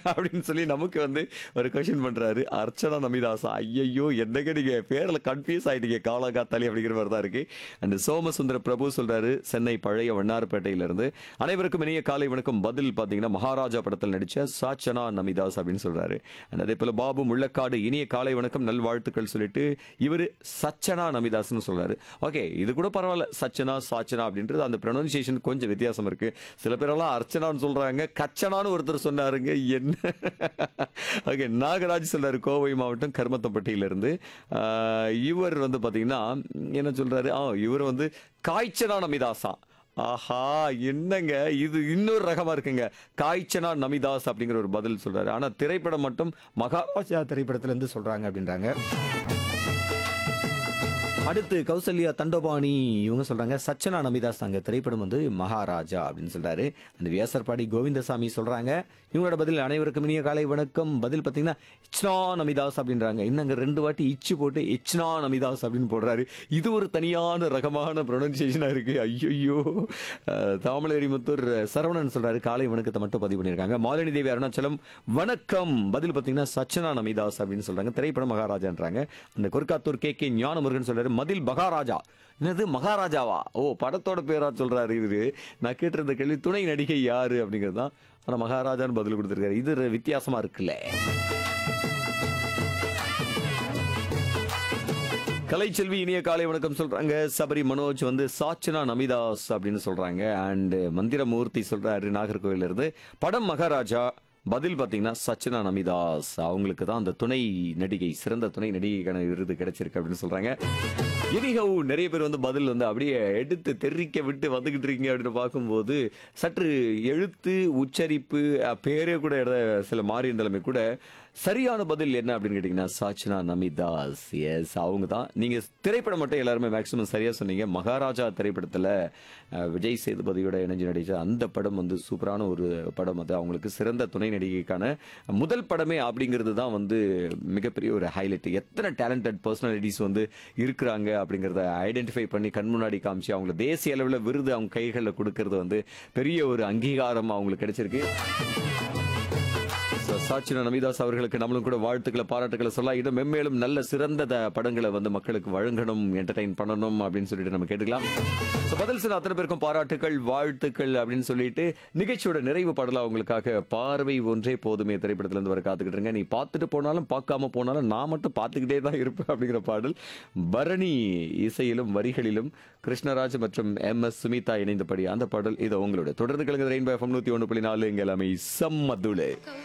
அப்படின்னு சொல்லி நமக்கு வந்து ஒரு கொஸ்டின் பண்றாரு அர்ச்சனா நமிதாசா ஐயையோ என்னங்க நீங்க பேர்ல கன்ஃபியூஸ் ஆயிட்டீங்க காலகாத்தாலி அப்படிங்கிற மாதிரி தான் இருக்கு அண்ட் சோமசுந்தர பிரபு சொல்றாரு சென்னை பழைய வண்ணாரப்பேட்டையில இருந்து அனைவருக்கும் இனிய காலை வணக்கம் பதில் பாத்தீங்கன்னா மகாராஜா படத்தில் நடிச்ச சாச்சனா நமிதாஸ் அப்படின்னு சொல்றாரு அண்ட் அதே போல பாபு முள்ளக்காடு இனிய காலை வணக்கம் நல்வாழ்த்துக்கள் சொல்லிட்டு இவரு சச்சனா நமிதாஸ்னு சொல்றாரு ஓகே இது கூட பரவாயில்ல சச்சனா சாச்சனா அப்படின்றது அந்த ப்ரொனன்சியேஷன் கொஞ்சம் வித்தியாசம் இருக்கு சில பேரெல்லாம் அர்ச்சனான்னு சொல்றாங்க கச்சனான்னு ஒருத்தர் சொன்னாருங்க என்ன ஓகே நாகராஜ் சொல்றாரு கோவை மாவட்டம் கருமத்தப்பட்டியிலிருந்து ஆஹ், இவர் வந்து பாத்தீங்கன்னா என்ன சொல்றாரு ஆ இவர் வந்து காய்ச்சனா நமிதாசா ஆஹா என்னங்க இது இன்னொரு ரகமா இருக்குங்க காய்ச்சனா நமிதாஸ் அப்படிங்கிற ஒரு பதில் சொல்றாரு ஆனா திரைப்படம் மட்டும் மகாராஜா திரைப்படத்துல இருந்து சொல்றாங்க அப்படின்றாங்க அடுத்து கௌசல்யா தண்டபாணி இவங்க சொல்றாங்க சச்சனா நமிதாஸ் தாங்க திரைப்படம் வந்து மகாராஜா அப்படின்னு சொல்றாரு அந்த வியாசர்பாடி கோவிந்தசாமி சொல்றாங்க இவங்களோட பதில் அனைவருக்கும் இனிய காலை வணக்கம் பதில் பார்த்தீங்கன்னா இச்னா நமிதாஸ் அப்படின்றாங்க இன்னங்க ரெண்டு வாட்டி இச்சு போட்டு இச்னா நமிதாஸ் அப்படின்னு போடுறாரு இது ஒரு தனியான ரகமான ப்ரொனன்சியேஷனா இருக்கு ஐயோ தாமலேரிமுத்தூர் சரவணன் சொல்றாரு காலை வணக்கத்தை மட்டும் பதிவு பண்ணியிருக்காங்க மாலினி தேவி அருணாச்சலம் வணக்கம் பதில் பார்த்தீங்கன்னா சச்சனா நமிதாஸ் அப்படின்னு சொல்றாங்க திரைப்படம் மகாராஜான்றாங்க அந்த கொர்க்காத்தூர் கே கே ஞானமுருகன் சொல்றாரு மதில் மகாராஜா என்னது மகாராஜாவா ஓ படத்தோட பேரா சொல்றாரு இவரு நான் கேட்டிருந்த கேள்வி துணை நடிகை யாரு அப்படிங்கிறது தான் ஆனா மகாராஜான்னு பதில் கொடுத்திருக்காரு இது வித்தியாசமா இருக்குல்ல கலைச்செல்வி இனிய காலை வணக்கம் சொல்றாங்க சபரி மனோஜ் வந்து சாச்சனா நமிதாஸ் அப்படின்னு சொல்றாங்க அண்ட் மந்திரமூர்த்தி சொல்றாரு நாகர்கோவில இருந்து படம் மகாராஜா பதில் பாத்தீங்கன்னா சச்சனா நமிதாஸ் அவங்களுக்கு தான் அந்த துணை நடிகை சிறந்த துணை நடிகைக்கான விருது கிடைச்சிருக்கு அப்படின்னு சொல்றாங்க எனிஹவ் நிறைய பேர் வந்து பதில் வந்து அப்படியே எடுத்து தெரிக்க விட்டு வந்துகிட்டு இருக்கீங்க அப்படின்னு பார்க்கும்போது சற்று எழுத்து உச்சரிப்பு அஹ், பேரே கூட இட- சில மாறி இருந்தாலுமே கூட சரியான பதில் என்ன அப்படின்னு கேட்டீங்கன்னா சாச்சனா நமிதாஸ் எஸ் அவங்க தான் நீங்க திரைப்படம் மட்டும் எல்லாருமே மேக்ஸிமம் சரியா சொன்னீங்க மகாராஜா திரைப்படத்துல அஹ், விஜய் சேதுபதியோட இணைஞ்சு நடிச்ச அந்த படம் வந்து சூப்பரான ஒரு படம் அது அவங்களுக்கு சிறந்த துணை நடிகைக்கான முதல் படமே அப்படிங்கிறது தான் வந்து மிகப்பெரிய ஒரு ஹைலைட் எத்தனை டேலண்டட் பர்சனாலிட்டிஸ் வந்து இருக்கிறாங்க அப்படிங்கிறத ஐடென்டிஃபை பண்ணி கண் முன்னாடி காமிச்சு அவங்களை தேசிய அளவில் விருது அவங்க கைகளில் கொடுக்கறது வந்து பெரிய ஒரு அங்கீகாரம் அவங்களுக்கு கிடைச்சிருக்கு So, சாச்சினா நமிதாஸ் அவர்களுக்கு நம்மளும் கூட வாழ்த்துக்களை பாராட்டுக்களை சொல்ல இன்னும் மென்மேலும் நல்ல சிறந்த த- படங்களை வந்து மக்களுக்கு வழங்கணும் என்டர்டைன் பண்ணணும் அப்படின்னு சொல்லிட்டு நம்ம கேட்டுக்கலாம் So, பதில் சொன்ன அத்தனை பேருக்கும் பாராட்டுக்கள் வாழ்த்துக்கள் அப்படின்னு சொல்லிட்டு நிகழ்ச்சியோட நிறைவு பாடலா உங்களுக்காக பார்வை ஒன்றே போதுமே திரைப்படத்துல இருந்து வர காத்துக்கிட்டு இருங்க நீ பார்த்துட்டு போனாலும் பார்க்காம போனாலும் நான் மட்டும் பார்த்துக்கிட்டே தான் இருப்பேன் அப்படிங்கிற பாடல் பரணி இசையிலும் வரிகளிலும் கிருஷ்ணராஜ் மற்றும் எம் எஸ் சுமிதா இணைந்தபடி அந்த பாடல் இது உங்களோட தொடர்ந்து கலங்க ரெயின்போ எஃப்எம் நூத்தி ஒன்று புள்ளி நாலு எங்கள் எல்லாமே செம்மதுளு